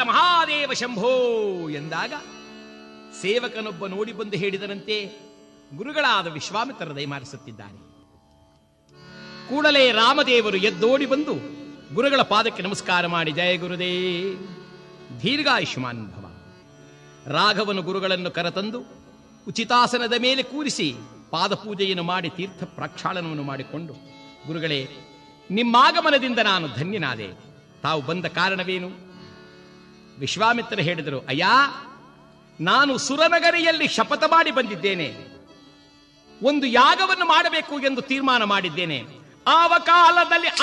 ಮಹಾದೇವ ಶಂಭೋ ಎಂದಾಗ ಸೇವಕನೊಬ್ಬ ನೋಡಿ ಬಂದು ಹೇಳಿದರಂತೆ ಗುರುಗಳಾದ ವಿಶ್ವಾಮಿತ್ರರ ದಯಮಾರಿಸುತ್ತಿದ್ದಾನೆ ಕೂಡಲೇ ರಾಮದೇವರು ಎದ್ದೋಡಿ ಬಂದು ಗುರುಗಳ ಪಾದಕ್ಕೆ ನಮಸ್ಕಾರ ಮಾಡಿ ಜಯ ಗುರುದೇ ದೀರ್ಘಾಯುಷ್ಮಾನ್ ಭವ ರಾಘವನು ಗುರುಗಳನ್ನು ಕರೆತಂದು ಉಚಿತಾಸನದ ಮೇಲೆ ಕೂರಿಸಿ ಪಾದಪೂಜೆಯನ್ನು ಮಾಡಿ ತೀರ್ಥ ಪ್ರಕ್ಷಾಳನವನ್ನು ಮಾಡಿಕೊಂಡು ಗುರುಗಳೇ ನಿಮ್ಮಾಗಮನದಿಂದ ನಾನು ಧನ್ಯನಾದೆ ತಾವು ಬಂದ ಕಾರಣವೇನು ವಿಶ್ವಾಮಿತ್ರ ಹೇಳಿದರು ಅಯ್ಯ ನಾನು ಸುರನಗರಿಯಲ್ಲಿ ಶಪಥ ಮಾಡಿ ಬಂದಿದ್ದೇನೆ ಒಂದು ಯಾಗವನ್ನು ಮಾಡಬೇಕು ಎಂದು ತೀರ್ಮಾನ ಮಾಡಿದ್ದೇನೆ ಆವ ಕಾಲದಲ್ಲಿ